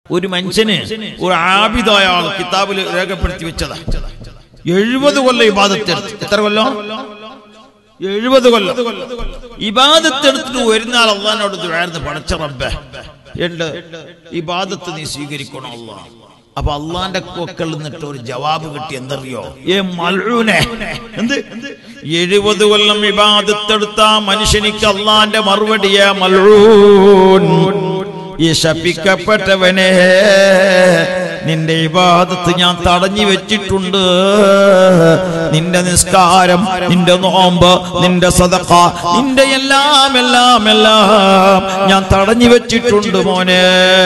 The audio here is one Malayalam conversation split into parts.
ഒരു മനുഷ്യന് ഒരു ആബിദായ ആൾ കിതാബിൽ രേഖപ്പെടുത്തി വെച്ചതാ എഴുപത് കൊല്ലം ഇബാദത്തെടുത്ത് എത്ര കൊല്ലം എഴുപത് കൊല്ലം ഇബാദത്തെടുത്തിട്ട് വരുന്ന ആൾ അള്ളഹാനോട് വേർന്ന് പടച്ച റബ്ബേ എന്റെ ഇബാദത്ത് നീ സ്വീകരിക്കണം അള്ളാ അപ്പൊ അള്ളാന്റെ കൊക്കൾ നിന്നിട്ട് ഒരു ജവാബ് കിട്ടി എന്തറിയോ ഏ മൽഊനെ എന്ത് എഴുപത് കൊല്ലം ഇബാദത്തെടുത്ത ആ മനുഷ്യനിക്ക് അള്ളാന്റെ മറുപടിയെ മൽഊൻ ഈ ശപിക്കപ്പെട്ടവനെ നിന്റെ ഇബാദത്ത് ഞാൻ തടഞ്ഞു വെച്ചിട്ടുണ്ട് നിന്റെ നിസ്കാരം നിന്റെ നോമ്പ് നിന്റെ സദഖ നിന്റെ എല്ലാം എല്ലാം എല്ലാം ഞാൻ തടഞ്ഞു വെച്ചിട്ടുണ്ട് മോനെ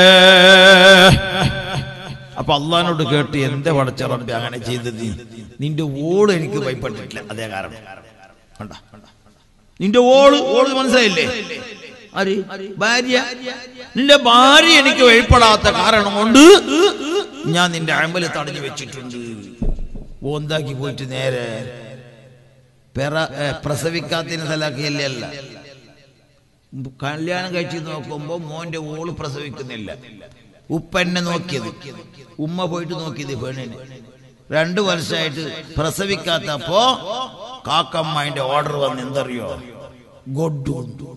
അപ്പൊ അള്ളഹാനോട് കേട്ട് എന്റെ പടച്ച റബ്ബെ അങ്ങനെ ചെയ്തത് നീ നിന്റെ ഓള് എനിക്ക് ഭയപ്പെട്ടിട്ടില്ല അതേ കാരണം കണ്ട നിന്റെ ഓള് ഓള് മനസ്സിലായില്ലേ ആര് ഭാര്യ നിന്റെ ഭാര്യ എനിക്ക് വഴിപ്പെടാത്ത കാരണം കൊണ്ട് ഞാൻ നിന്റെ അമ്പല് തടഞ്ഞു വെച്ചിട്ടുണ്ട് ഓന്താക്കി പോയിട്ട് നേരെ പെറ ഏ, പ്രസവിക്കാത്തതിന് തലാക്കിയല്ലേ അല്ല കല്യാണം കഴിച്ച് നോക്കുമ്പോ മോന്റെ ഓള് പ്രസവിക്കുന്നില്ല ഉപ്പന്നെ നോക്കിയത് ഉമ്മ പോയിട്ട് നോക്കിയത് പെണ്ണിന് രണ്ടു വർഷമായിട്ട് പ്രസവിക്കാത്തപ്പോ കാക്കമ്മന്റെ ഓർഡർ വന്ന് എന്തറിയോ ഗൊഡു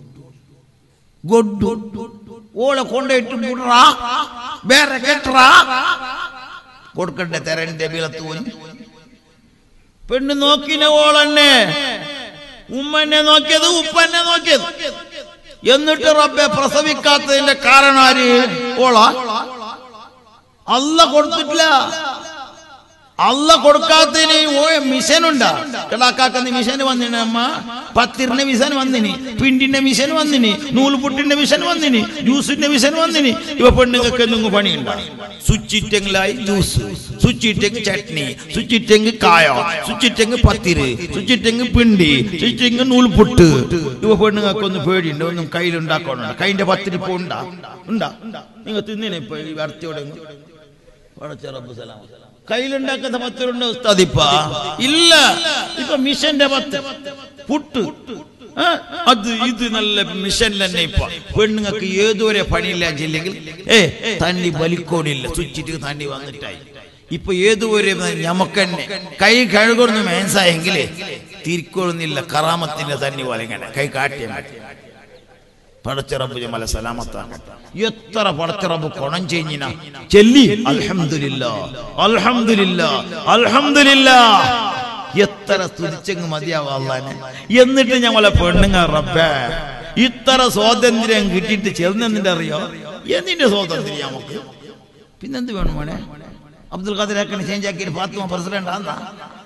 ഗൊഡു ഓളെ കൊണ്ടുപോയിട്ട് മുടറാ വേറെ കെട്ടറാ കൊടുക്കണ്ടേ തെരന്റെ ബിലത്തൂന് പെണ്ണ് നോക്കിന ഓളന്നെ ഉമ്മനെ നോക്കിയത് ഉപ്പന്നെ നോക്കിയത് എന്നിട്ട് റബ്ബെ പ്രസവിക്കാത്തതിന്റെ കാരണം ആര് ഓളാ അല്ല കൊടുത്തിട്ടില്ല അല്ല കൊടുക്കാത്തതിന് ഓ മിഷൻ ഉണ്ടാ കിടാക്കാക്കുന്ന മിഷൻ വന്നിന് അമ്മ പത്തിരിന്റെ മിഷൻ വന്നിനി പിണ്ടിന്റെ മിഷൻ വന്നിനി നൂൽപുട്ടിന്റെ മിഷൻ വന്നിനി ജ്യൂസിന്റെ മിഷൻ വന്നിനി ഇവ പെണ്ണുങ്ങൾക്ക് എന്തെങ്കിലും പണിയുണ്ടാ സ്വിച്ചിട്ടെങ്കിലായി ജ്യൂസ് സ്വിച്ചിട്ടെങ്കിൽ ചട്നി സ്വിച്ചിട്ടെങ്കിൽ കായ സ്വിച്ചിട്ടെങ്കിൽ പത്തിരി സ്വിച്ചിട്ടെങ്കിൽ പിണ്ടി സ്വിച്ചിട്ടെങ്കിൽ നൂൽപുട്ട് ഇവ പെണ്ണുങ്ങൾക്ക് ഒന്ന് പേടിയുണ്ട് ഒന്നും കയ്യിലുണ്ടാക്കണുണ്ട് കൈന്റെ പത്തിരി ഇപ്പൊ ഉണ്ടാ ഉണ്ടാ നിങ്ങൾ തിന്നിനെ ഇപ്പൊ ഈ വരത്തിയോടെ പടച്ച റബ്ബ് സലാം കയ്യിലുണ്ടാക്കുന്ന പത്തിലുണ്ട് ഉസ്താദ് ഇപ്പ ഇല്ല ഇപ്പൊ മിഷന്റെ പത്ത് പുട്ട് ആ, അത് ഇത് നല്ല മിഷൻ തന്നെ ഇപ്പൊ പെണ്ണുങ്ങൾക്ക് ഏതുവരെ പണിയില്ലെങ്കിൽ ഏ തണ്ണി വലിക്കോടില്ല സ്വിച്ചിട്ട് തണ്ണി വന്നിട്ടായി ഇപ്പൊ ഏതുവരെ ഞമക്കന്നെ കൈ കഴുകുന്നു മേൻസായെങ്കിലേ തിരിക്കൊള്ളുന്നില്ല കറാമത്തിന്റെ തന്നി പോലെ ഇങ്ങനെ കൈ കാട്ടിയ മതി പടച്ചിറബ് ജമല സലാമത്താകട്ടെ എത്ര പടച്ചിറബ് കൊണം ചെയ്ഞ്ഞിന ചെല്ലി അൽഹംദുലില്ലാ അൽഹംദുലില്ലാ അൽഹംദുലില്ലാ എത്ര സ്തുതിച്ചെങ്ങ് മതിയാവും അള്ളാനെ എന്നിട്ട് ഞങ്ങളെ പെണ്ണുങ്ങ റബ്ബേ ഇത്ര സ്വാതന്ത്ര്യം കിട്ടിയിട്ട് ചെറുന്നെന്നിന്റെ അറിയോ എന്തിന്റെ സ്വാതന്ത്ര്യം നമുക്ക് പിന്നെന്ത് വേണം മോനെ അബ്ദുൽ ഖാദിറാക്കനെ ചേഞ്ച് ആക്കിയിട്ട് ഫാത്തിമ പ്രസിഡന്റ് ആന്നാ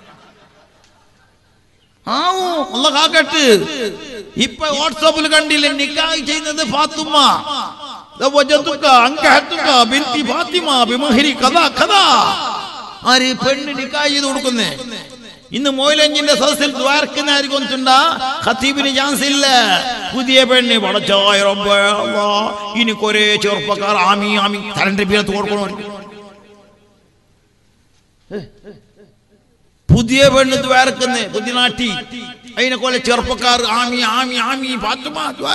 ആവൂ അല്ല കാക്കട്ട് ഇപ്പൊ വാട്സാപ്പിൽ കണ്ടില്ലേ നിക്കാഹ് ചെയ്യുന്നത് ഫാത്തുമ്മ വജതുക അങ്കഹതുക ബിൻതി ഫാത്തിമ ബിമഹരി കഥാ കഥാ ആര് പെണ്ണ് നിക്കാഹ് ചെയ്ത് കൊടുക്കുന്നേ ഇന്ന് മോയിലഞ്ചിന്റെ സദസ്സിൽ ദ്വാരക്കുന്ന ആര് കൊന്നിട്ടുണ്ട ഖത്തീബിന് ചാൻസ് ഇല്ല പുതിയ പെണ്ണ് പടച്ചായ റബ്ബേ അല്ലാ. ഇനി കൊറേ ചെറുപ്പക്കാർ ആമി ആമി തലന്റെ പീരത്ത് കൊടുക്കണോ പുതിയ പെണ്ണ് ദ്വാരക്കുന്നേ പുതിയ നാട്ടി അതിനെ പോലെ ചെറുപ്പക്കാർ ആമി ആമി ആമി ഫാത്തുമ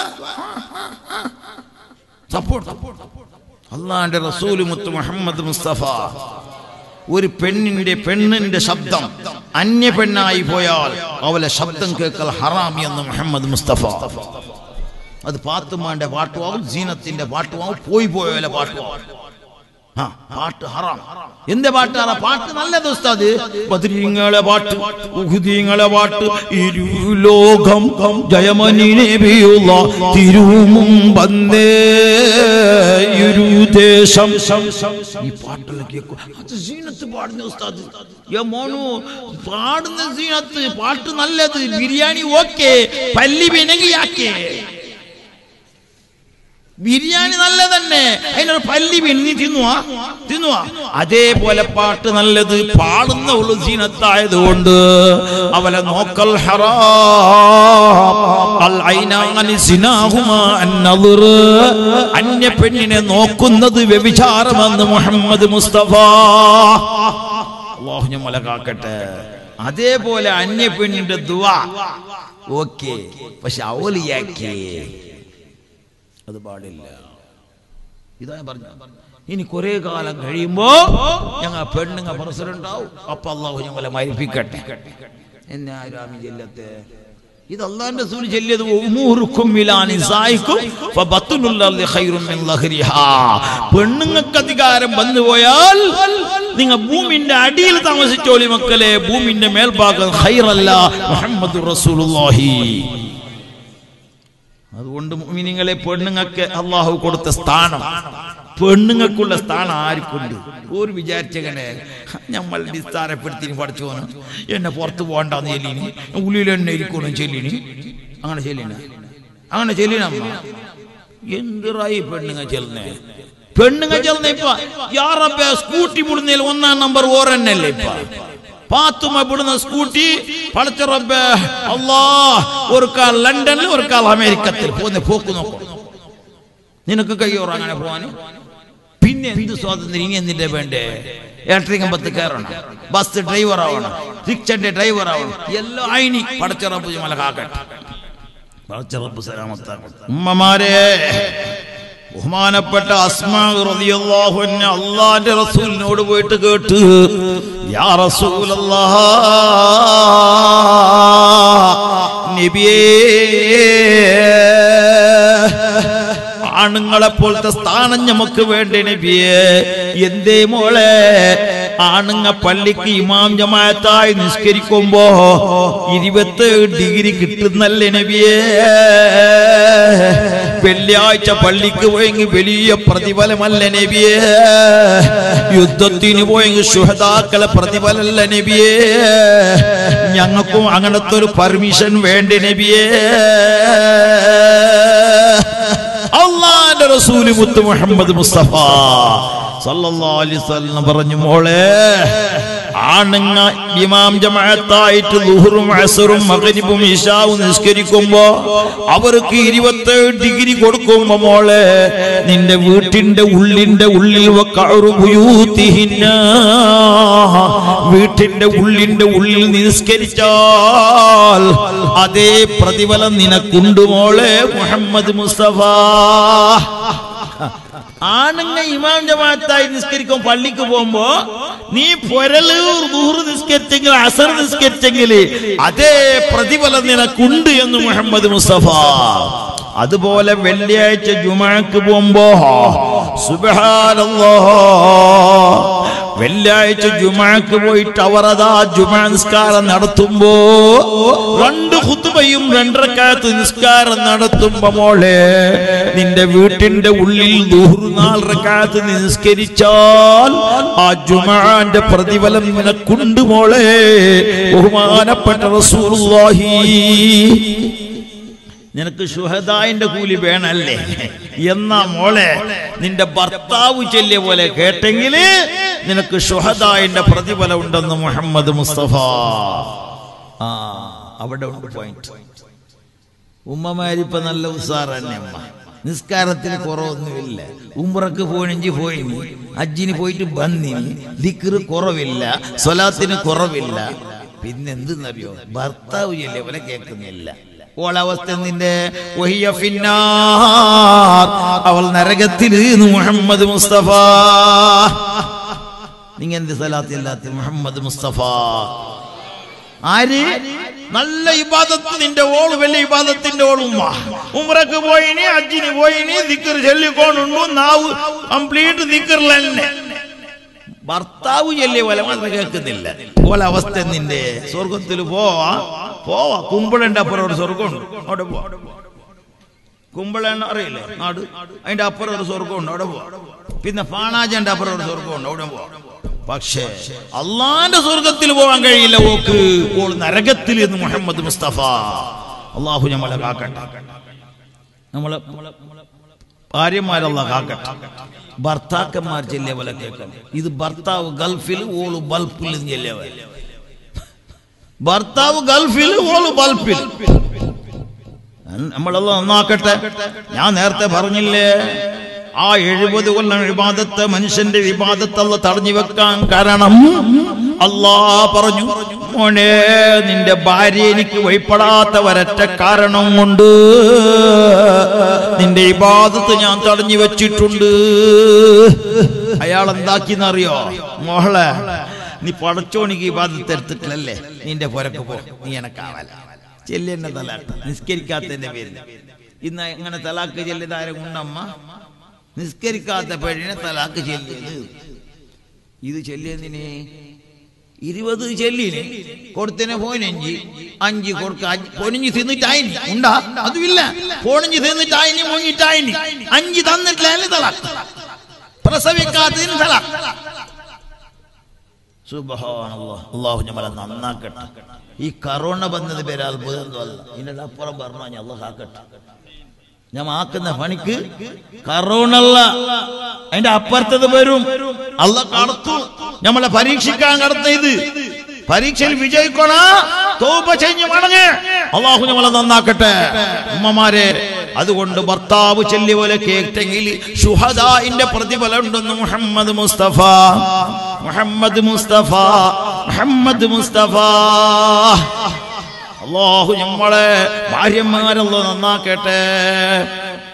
സപ്പോർട്ട് അള്ളാന്റെ റസൂല് മുത്ത് മുഹമ്മദ് മുസ്തഫ ഒരു പെണ്ണിന്റെ പെണ്ണിന്റെ ശബ്ദം അന്യ പെണ്ണായി പോയാൽ അവലെ ശബ്ദം കേൾക്കൽ ഹറാമി എന്ന് മുഹമ്മദ് മുസ്തഫ അത് പാത്തുമാന്റെ പാട്ടുമാവും ജീനത്തിന്റെ പാട്ടുമാവും പോയി പോയവലെ പാട്ടുമാവും ആ, പാട്ട് ഹറാം എന്റെ പാട്ടാണ് പാട്ട് നല്ലത് ഉസ്താദ് ബദ്രീങ്ങളെ പാട്ട് ഉഹുദീങ്ങളെ പാട്ട് ഇരുലോകം ജയമനി നബിയുള്ള തിരുമും വന്നേ ഇരുദേശം ഈ പാട്ടെല്ലാം കേൾക്കും അത് സീനത്ത് പാടുന്ന ഉസ്താദ് യാ മോനു പാടുന്ന സീനത്ത് പാട്ട് നല്ലത് ബിരിയാണി ഓക്കെ പല്ലി പിണങ്ങിയാക്കേ ബിരിയാണി നല്ല തന്നെ അതിനൊരു പല്ലി പിന്നി തിന്നുവാ തിന്നുവാ അതേപോലെ പാട്ട് നല്ലത് പാടുന്ന ഉള്ളു സീനത്തായതുകൊണ്ട് അവലെ നോക്കൽ ഹറാം അൽ ഐനാനി സിനാഹുമാ അന്നദർ അന്യ പെണ്ണിനെ നോക്കുന്നത് വ്യഭിചാരമെന്ന് മുഹമ്മദ് മുസ്തഫ അള്ളാഹു ഞമ്മലെ കാക്കട്ടെ അതേപോലെ അന്യ പെണ്ണിന്റെ ദുവാ ഓക്കെ പക്ഷെ ഔലിയാക്കേ അത് പാടില്ല ഇതാ ഞാൻ പറഞ്ഞു ഇനി കുറെ കാലം കഴിയുമ്പോ ഞങ്ങൾ പെണ്ണുങ്ങ പ്രസിഡന്റ് ആവും അപ്പൊ അള്ളാഹു ഞങ്ങളെ മരിപ്പിക്കട്ടെ എന്നെ ആരാമി ചെല്ലത്തെ ഇത് അള്ളാന്റെ സൂര്യ ചെല്ലിയത് ഉമൂറുക്കും മിലാനി സായിക്കും ഫബത്തുനുല്ലി ഖൈറും മിൻ ലഹരിഹാ. പെണ്ണുങ്ങൾക്ക് അധികാരം വന്നുപോയാൽ നിങ്ങൾ ഭൂമിന്റെ അടിയിൽ താമസിച്ചോളി മക്കളെ ഭൂമിന്റെ മേൽഭാഗം ഖൈറല്ല മുഹമ്മദ് റസൂലുള്ളാഹി അതുകൊണ്ട് മുഅ്മിനീങ്ങളെ പെണ്ണുങ്ങൾക്ക് അള്ളാഹു കൊടുത്ത സ്ഥാനം പെണ്ണുങ്ങൾക്കുള്ള സ്ഥാനം ആർക്കുണ്ട് ഒരു വിചാരിച്ചങ്ങനെ നമ്മൾ നിസ്താരപ്പെടുത്തി പഠിച്ചു പോന്നു എന്നെ പുറത്ത് പോകണ്ടെന്ന് ചെല്ലിനി ഉള്ളിൽ എന്നെ ഇരിക്കണം ചെല്ലിനി അങ്ങനെ ചെല്ലിന അങ്ങനെ ചെല്ലിനമ്മ എന്തിറായി പെണ്ണുങ്ങ ചെല്ലുന്നേ പെണ്ണുങ്ങ ചെല്ലുന്ന ഇപ്പൊ യാറപ്പ സ്കൂട്ടി വിടുന്നതിൽ ഒന്നാം നമ്പർ ഓരന്നല്ലേ ഇപ്പൊ പാത്തുമ വിടുന്ന സ്കൂട്ടി പടച്ചറബ് അല്ലാ ഒരു കാൽ ലണ്ടനിൽ ഒരു കാൽ അമേരിക്കത്തിൽ പോകുന്ന പോക്ക് നോക്കും നിനക്ക് കയ്യോറ അങ്ങനെ പോവാന് പിന്നെ എന്ത് സ്വാതന്ത്ര്യം ഇനി എന്തിന്റെ വേണ്ടേ ഇലക്ട്രിക് കമ്പത്ത് കയറണം ബസ് ഡ്രൈവർ ആവണം റിക്ഷന്റെ ഡ്രൈവർ ആവണം എല്ലാം ആയിനി പടച്ചറബ് മല കാക്കട്ടെ പടച്ചറബ് സലാമത്താക്കട്ടെ ഉമ്മമാരെ ബഹുമാനപ്പെട്ട അസ്മാ റളിയല്ലാഹു അൻഹ അള്ളാന്റെ റസൂലിനോട് പോയിട്ട് കേട്ട് യാ റസൂലല്ലാഹ് നബിയേ ആണുങ്ങളെ പോലത്തെ സ്ഥാനം നമുക്ക് വേണ്ട നബിയെ എന്തേ മോളെ ആണുങ്ങ പള്ളിക്ക് ഇമാം ജമാഅത്തായി നിസ്കരിക്കുമ്പോ ഇരുപത്തേഴ് ഡിഗ്രി കിട്ടുന്നല്ലേ നബിയെ വെള്ളിയാഴ്ച പള്ളിക്ക് പോയെങ്കിൽ വലിയ പ്രതിഫലമല്ല നബിയെ യുദ്ധത്തിന് പോയെങ്കിൽ ശുഹതാക്കളെ പ്രതിഫലമല്ല നബിയെ ഞങ്ങൾക്കും അങ്ങനത്തെ ഒരു പെർമിഷൻ വേണ്ട നബിയേ അള്ളാന്റെ റസൂല് മുത്ത് മുഹമ്മദ് മുസ്തഫ സല്ലല്ലാഹു അലൈഹി വസല്ലം പറഞ്ഞു മോളെ ആണുങ്ങ ഇമാം ജമാഅത്തായിട്ട് ളുഹറും അസറും മഗ്രിബും ഇശാവും നിസ്കരിക്കുമ്പോ അവർക്ക് ഇരുപത്തേഴ് ഡിഗ്രി കൊടുക്കുമ്പോ മോളെ നിന്റെ വീട്ടിന്റെ ഉള്ളിന്റെ ഉള്ളിൽ വക്കഅറു ബുയൂത്തിഹിന്ന വീട്ടിന്റെ ഉള്ളിന്റെ ഉള്ളിൽ നിസ്കരിച്ചാൽ അതേ പ്രതിഫലം നിനക്കുണ്ട് മോളെ മുഹമ്മദ് മുസ്തഫ ആണുങ്ങ ഇമാം ജമാഅത്തായി നിസ്കരിക്കും പള്ളിക്ക് പോകുമ്പോ നീ പൊരലൂർ ദൂറ് നിസ്കരിച്ചെങ്കിൽ അസർ നിസ്കരിച്ചെങ്കിൽ അതേ പ്രതിഫലം നിനക്കുണ്ട് എന്ന് മുഹമ്മദ് മുസ്തഫ അതുപോലെ വെള്ളിയാഴ്ച ജുമാക്ക് പോകുമ്പോ സുബ്ഹാനല്ലാഹ് വെള്ളിയാഴ്ച ജുമാക്ക് പോയിട്ട് അവർ അതാ ജുമാ നിസ്കാരം നടത്തുമ്പോ രണ്ട് ഹുത്തുബയും രണ്ടരക്കാലത്ത് നിസ്കാരം നടത്തുമ്പോ മോളെ നിന്റെ വീട്ടിന്റെ ഉള്ളിൽ നൂറ് നാലരക്കാലത്ത് നിസ്കരിച്ചാൽ ആ ജുമാന്റെ പ്രതിഫലം നിനക്കുണ്ട് മോളെ ബഹുമാനപ്പെട്ട റസൂലുള്ളാഹി നിനക്ക് ഷുഹദായിന്റെ കൂലി വേണല്ലേ എന്നാ മോളെ നിന്റെ ഭർത്താവ് ചെല്ലിയ പോലെ കേട്ടെങ്കിൽ നിനക്ക് ഷുഹദായിന്റെ പ്രതിഫലം ഉണ്ടെന്ന് മുഹമ്മദ് മുസ്തഫ ആ അവിടെ ഉണ്ട് പോയിന്റ് ഉമ്മമാരിപ്പോ നല്ല ഉസാർ തന്നെ അമ്മ നിസ്കാരത്തിന് കുറവൊന്നുമില്ല ഉമ്രക്ക് പോയിണെങ്കിൽ പോയിനി അജ്ജിന് പോയിട്ട് ബന്നിനി ദിക്കറ് കുറവില്ല സ്വലാത്തിന് കുറവില്ല പിന്നെന്തെന്നറിയോ ഭർത്താവ് ചെല്ലിയ പോലെ കേൾക്കുന്നില്ല ഓളവസ്ഥ നിന്റെ വഹിയ ഫിന്നാർ. അവൾ നരകത്തിൽ നിന്ന് മുഹമ്മദ് മുസ്തഫ നിങ്ങ എന്ത് സലാത്തില്ലാത്ത മുഹമ്മദ് മുസ്തഫ ആര് നല്ല ഇബാദത്ത് നിന്റെ ഓള് വലിയ ഇബാദത്തിന്റെ ഓളുമ്മ ഉമ്രക്ക് പോയിനി അജ്ജിന് പോയിനി ദിക്കർ ചൊല്ലിക്കൊണ്ടുണ്ടു നാവ് കംപ്ലീറ്റ് ദിക്കറിലെന്നെ ഭർത്താവ് ചൊല്ലിയ പോലെ മാത്രം കേൾക്കുന്നില്ല പോലെ അവസ്ഥ നിന്റെ സ്വർഗത്തിൽ പോവാ പോവാ കുമ്പളന്റെ അപ്പുറം ഒരു സ്വർഗമുണ്ട് അവിടെ പോവാ കുമ്പളെണ്ണ അറിയില്ലേ നാട് അതിന്റെ അപ്പുറം ഒരു സ്വർഗമുണ്ട് അവിടെ പോവാ പിന്നെ ഫാണാജന്റെ അപ്പുറം ഒരു സ്വർഗമുണ്ട് അവിടെ പോവാ പക്ഷേ അള്ളാന്റെ സ്വർഗത്തിൽ പോകാൻ കഴിയില്ല ഓക്ക് ഓൾ നരകത്തിൽ എന്ന് മുഹമ്മദ് മുസ്തഫ അള്ളാഹു നമ്മളെ കാക്കട്ടെ നമ്മളെ ഭാര്യമാരല്ല കാക്കട്ടെ ഭർത്താക്കന്മാർ ചെല്ലിയ പോലെ കേൾക്കണം ഇത് ഭർത്താവ് ഗൾഫിൽ ഓള് ബൾബിൽ ചെല്ലിയ പോലെ ഭർത്താവ് ഗൾഫിൽ ഓള് ബൾബിൽ നമ്മളെല്ലാം നന്നാക്കട്ടെ ഞാൻ നേരത്തെ പറഞ്ഞില്ലേ ആ എഴുപത് കൊല്ലം വിവാദത്തെ മനുഷ്യന്റെ വിവാദത്തല്ല തടഞ്ഞു വെക്കാൻ കാരണം അല്ലാ പറഞ്ഞു മോനെ നിന്റെ ഭാര്യ എനിക്ക് വഴിപ്പെടാത്ത ഒരൊറ്റ കാരണം കൊണ്ട് നിന്റെ ഇബാദത്ത് ഞാൻ തടഞ്ഞു വെച്ചിട്ടുണ്ട് അയാൾ എന്താക്കിന്നറിയോ മോളെ നീ പടച്ചോണിക്ക് ഈ ബാധത്തെടുത്തിട്ടില്ലല്ലേ നിന്റെ പുരക്ക് പോ നീ എനക്കാവല ചെല്ലിന്റെ തലാക്ക് നിസ്കരിക്കാത്തതിന്റെ പേരിൽ ഇന്ന് അങ്ങനെ തലാക്ക് ചെല്ലിയതാരും ഉണ്ടമ്മ നിസ്കരിക്കാത്ത പെണ്ണിനെ തലാക്ക് ചെല്ലിയത് ഇത് ചെല്ലിയതിനെ ഇരുപത് ചെല്ലിന് കൊടുത്തിന് പോയിനഞ്ച് അഞ്ച് കൊടുക്ക അഞ്ച് പൊനിഞ്ഞ് തിന്നിട്ടായിനി ഉണ്ടാ അതുമില്ല പൊണിഞ്ഞ് തിന്നിട്ടായിനി മുങ്ങിട്ടായിനി അഞ്ച് തന്നിട്ടില്ല തലാക്ക് പ്രസവിക്കാത്തതിന് തലാക്ക് സുബ്ഹാനല്ലാഹ്. അള്ളാഹു നമ്മളെ നന്നാക്കട്ടെ ഈ കറോണ വന്നത് പേര് അത്ഭുതമൊന്നുമല്ല ഇതിന്റെ അപ്പുറം പറഞ്ഞു അള്ളാഹ് കാക്കട്ടെ ഞാൻ ആക്കുന്ന പണിക്ക് കറോണല്ല അതിന്റെ അപ്പുറത്തത് വരും അല്ല കടത്തു നമ്മളെ പരീക്ഷിക്കാൻ കടത്ത ഇത് പരീക്ഷയിൽ വിജയിക്കണ തോപ ചെയ്ഞ്ഞ് മടങ്ങ് അള്ളാഹു നമ്മളെ നന്നാക്കട്ടെ ഉമ്മമാരെ അതുകൊണ്ട് ഭർത്താവ് ചെല്ലി പോലെ കേട്ടെങ്കിൽ ഷുഹദായിന്റെ പ്രതിഫലം ഉണ്ടെന്ന് മുഹമ്മദ് മുസ്തഫ മുഹമ്മദ് മുസ്തഫ മുഹമ്മദ് മുസ്തഫ അള്ളാഹു നമ്മളെ ഭാര്യമാരല്ലോ നന്നാക്കട്ടെ